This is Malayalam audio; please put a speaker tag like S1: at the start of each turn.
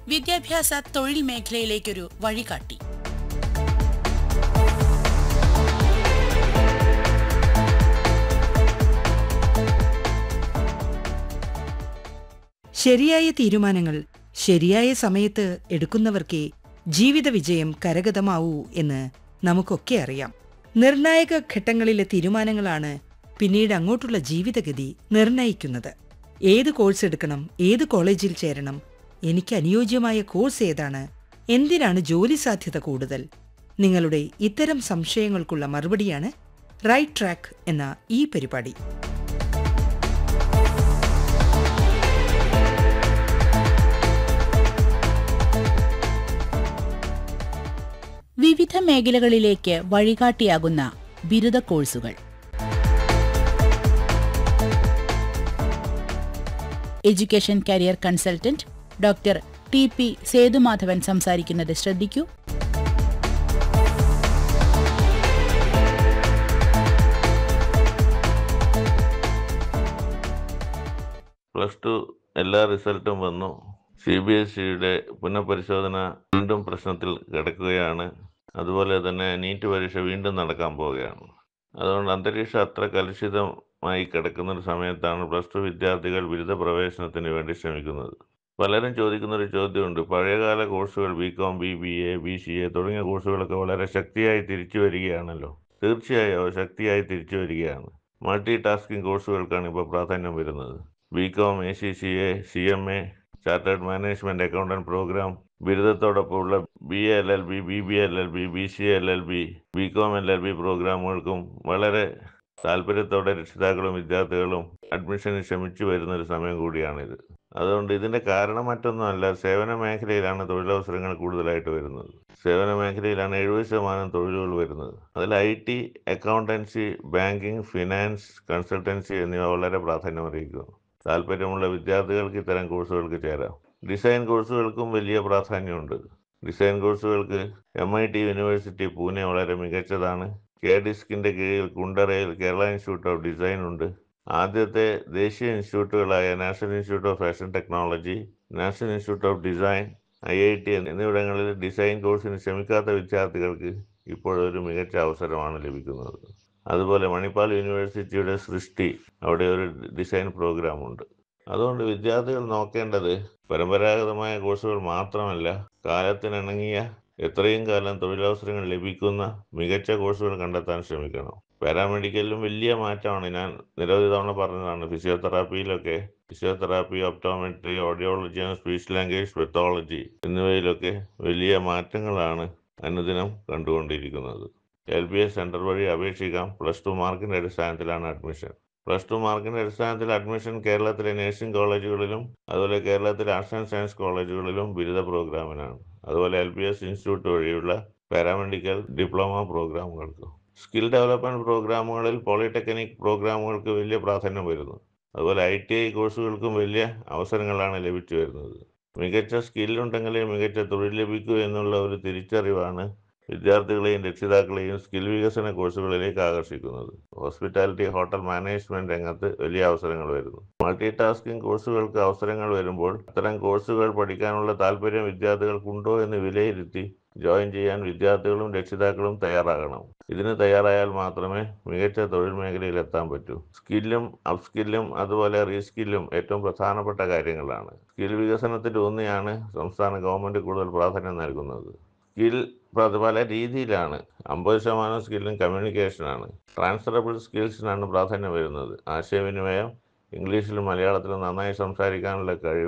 S1: വിദ്യാഭ്യാസ തൊഴിൽ മേഖലയിലേക്കൊരു വഴികാട്ടി
S2: ശരിയായ തീരുമാനങ്ങൾ ശരിയായ സമയത്ത് എടുക്കുന്നവർക്കേ ജീവിത വിജയം കരഗതമാവൂ എന്ന് നമുക്കൊക്കെ അറിയാം നിർണായക ഘട്ടങ്ങളിലെ തീരുമാനങ്ങളാണ് പിന്നീട് അങ്ങോട്ടുള്ള ജീവിതഗതി നിർണയിക്കുന്നത് ഏത് കോഴ്സ് എടുക്കണം ഏത് കോളേജിൽ ചേരണം എനിക്ക് അനുയോജ്യമായ കോഴ്സ് ഏതാണ് എന്തിനാണ് ജോലി സാധ്യത കൂടുതൽ നിങ്ങളുടെ ഇത്തരം സംശയങ്ങൾക്കുള്ള മറുപടിയാണ് റൈറ്റ് ട്രാക്ക് എന്ന ഈ പരിപാടി
S1: വിവിധ മേഖലകളിലേക്ക് വഴികാട്ടിയാകുന്ന ബിരുദ കോഴ്സുകൾ education career consultant doctor T P Sethumadhavan സംസാരിക്കുന്നത് ശ്രദ്ധിക്കൂ
S3: പ്ലസ് ടു എല്ലാ റിസൾട്ടും വന്നു സി ബി എസ് സിയുടെ പുനഃപരിശോധന വീണ്ടും പ്രശ്നത്തിൽ കിടക്കുകയാണ് അതുപോലെ തന്നെ നീറ്റ് പരീക്ഷ വീണ്ടും നടക്കാൻ പോവുകയാണ് അതുകൊണ്ട് അന്തരീക്ഷം അത്ര കലുഷിതമായി കിടക്കുന്ന ഒരു സമയത്താണ് പ്ലസ് ടു വിദ്യാർത്ഥികൾ ബിരുദ പ്രവേശനത്തിന് വേണ്ടി ശ്രമിക്കുന്നത് പലരും ചോദിക്കുന്ന ഒരു ചോദ്യമുണ്ട് പഴയകാല കോഴ്സുകൾ B com B B A B C A തുടങ്ങിയ കോഴ്സുകളൊക്കെ വളരെ ശക്തിയായി തിരിച്ചു വരികയാണല്ലോ തീർച്ചയായും അവ ശക്തിയായി തിരിച്ചു വരികയാണ് മൾട്ടി ടാസ്കിംഗ് കോഴ്സുകൾക്കാണ് ഇപ്പോൾ പ്രാധാന്യം വരുന്നത് B com A C C A C M A chartered management accountant programme ബിരുദത്തോടൊപ്പമുള്ള B L L B B B L L B B C L L B B com L L B പ്രോഗ്രാമുകൾക്കും വളരെ താല്പര്യത്തോടെ രക്ഷിതാക്കളും വിദ്യാർത്ഥികളും അഡ്മിഷന് ശ്രമിച്ചു വരുന്ന ഒരു സമയം കൂടിയാണിത് അതുകൊണ്ട് ഇതിന്റെ കാരണം മറ്റൊന്നുമല്ല സേവന മേഖലയിലാണ് തൊഴിലവസരങ്ങൾ കൂടുതലായിട്ട് വരുന്നത് സേവന മേഖലയിലാണ് എഴുപത് ശതമാനം തൊഴിലുകൾ വരുന്നത് അതിൽ I T accountancy banking finance consultancy എന്നിവ വളരെ പ്രാധാന്യം അറിയിക്കുന്നു താല്പര്യമുള്ള വിദ്യാർത്ഥികൾക്ക് ഇത്തരം കോഴ്സുകൾക്ക് ചേരാം ഡിസൈൻ കോഴ്സുകൾക്കും വലിയ പ്രാധാന്യമുണ്ട് ഡിസൈൻ കോഴ്സുകൾക്ക് M I T university Pune വളരെ മികച്ചതാണ് കെ ഡിസ്കിന്റെ കീഴിൽ കുണ്ടറയിൽ കേരള ഇൻസ്റ്റിറ്റ്യൂട്ട് ഓഫ് ഡിസൈൻ ഉണ്ട് ആദ്യത്തെ ദേശീയ ഇൻസ്റ്റിറ്റ്യൂട്ടുകളായ National Institute of Fashion Technology National Institute of Design I I T എന്നിവിടങ്ങളിൽ ഡിസൈൻ കോഴ്സിന് ശ്രമിക്കാത്ത വിദ്യാർത്ഥികൾക്ക് ഇപ്പോഴൊരു മികച്ച അവസരമാണ് ലഭിക്കുന്നത് അതുപോലെ മണിപ്പാൽ യൂണിവേഴ്സിറ്റിയുടെ സൃഷ്ടി അവിടെ ഒരു ഡിസൈൻ പ്രോഗ്രാം ഉണ്ട് അതുകൊണ്ട് വിദ്യാർത്ഥികൾ നോക്കേണ്ടത് പരമ്പരാഗതമായ കോഴ്സുകൾ മാത്രമല്ല കാലത്തിനിണങ്ങിയ എത്രയും കാലം തൊഴിലവസരങ്ങൾ ലഭിക്കുന്ന മികച്ച കോഴ്സുകൾ കണ്ടെത്താൻ ശ്രമിക്കണം പാരാമെഡിക്കലിലും വലിയ മാറ്റമാണ് ഞാൻ നിരവധി തവണ പറഞ്ഞതാണ് ഫിസിയോതെറാപ്പിയിലൊക്കെ physiotherapy optometry audiology speech language pathology എന്നിവയിലൊക്കെ വലിയ മാറ്റങ്ങളാണ് അനുദിനം കണ്ടുകൊണ്ടിരിക്കുന്നത് എൽ ബി എസ് സെൻറ്റർ വഴി അപേക്ഷിക്കാം പ്ലസ് ടു മാർക്കിൻ്റെ അടിസ്ഥാനത്തിലാണ് അഡ്മിഷൻ പ്ലസ് ടു മാർക്കിൻ്റെ അടിസ്ഥാനത്തിൽ അഡ്മിഷൻ കേരളത്തിലെ നഴ്സിംഗ് കോളേജുകളിലും അതുപോലെ കേരളത്തിലെ ആർട്സ് ആൻഡ് സയൻസ് കോളേജുകളിലും ബിരുദ പ്രോഗ്രാമിനാണ് അതുപോലെ എൽ ബി എസ് ഇൻസ്റ്റിറ്റ്യൂട്ട് വഴിയുള്ള പാരാമെഡിക്കൽ ഡിപ്ലോമ പ്രോഗ്രാമുകൾക്ക് സ്കിൽ ഡെവലപ്മെൻറ്റ് പ്രോഗ്രാമുകളിൽ പോളിടെക്നിക് പ്രോഗ്രാമുകൾക്ക് വലിയ പ്രാധാന്യം വരുന്നു അതുപോലെ ഐ ടി ഐ കോഴ്സുകൾക്കും വലിയ അവസരങ്ങളാണ് ലഭിച്ചു വരുന്നത് മികച്ച സ്കില്ലുണ്ടെങ്കിലേ മികച്ച തൊഴിൽ ലഭിക്കൂ എന്നുള്ള ഒരു തിരിച്ചറിവാണ് വിദ്യാർത്ഥികളെയും രക്ഷിതാക്കളെയും സ്കിൽ വികസന കോഴ്സുകളിലേക്ക് ആകർഷിക്കുന്നത് ഹോസ്പിറ്റാലിറ്റി ഹോട്ടൽ മാനേജ്മെന്റ് രംഗത്ത് വലിയ അവസരങ്ങൾ വരുന്നു മൾട്ടി ടാസ്കിംഗ് കോഴ്സുകൾക്ക് അവസരങ്ങൾ വരുമ്പോൾ അത്തരം കോഴ്സുകൾ പഠിക്കാനുള്ള താല്പര്യം വിദ്യാർത്ഥികൾക്കുണ്ടോ എന്ന് വിലയിരുത്തി ജോയിൻ ചെയ്യാൻ വിദ്യാർത്ഥികളും രക്ഷിതാക്കളും തയ്യാറാകണം ഇതിന് തയ്യാറായാൽ മാത്രമേ മികച്ച തൊഴിൽ മേഖലയിൽ എത്താൻ പറ്റൂ സ്കില്ലും അപ്സ്കില്ലും അതുപോലെ റീസ്കില്ലും ഏറ്റവും പ്രധാനപ്പെട്ട കാര്യങ്ങളാണ് സ്കിൽ വികസനത്തിലൂന്നിയാണ് സംസ്ഥാന ഗവൺമെന്റ് കൂടുതൽ പ്രാധാന്യം നൽകുന്നത് സ്കിൽ പല രീതിയിലാണ് അമ്പത് ശതമാനം സ്കില്ലും കമ്മ്യൂണിക്കേഷനാണ് ട്രാൻസ്ഫറബിൾ സ്കിൽസിനാണ് പ്രാധാന്യം വരുന്നത് ആശയവിനിമയം ഇംഗ്ലീഷിലും മലയാളത്തിലും നന്നായി സംസാരിക്കാനുള്ള കഴിവ്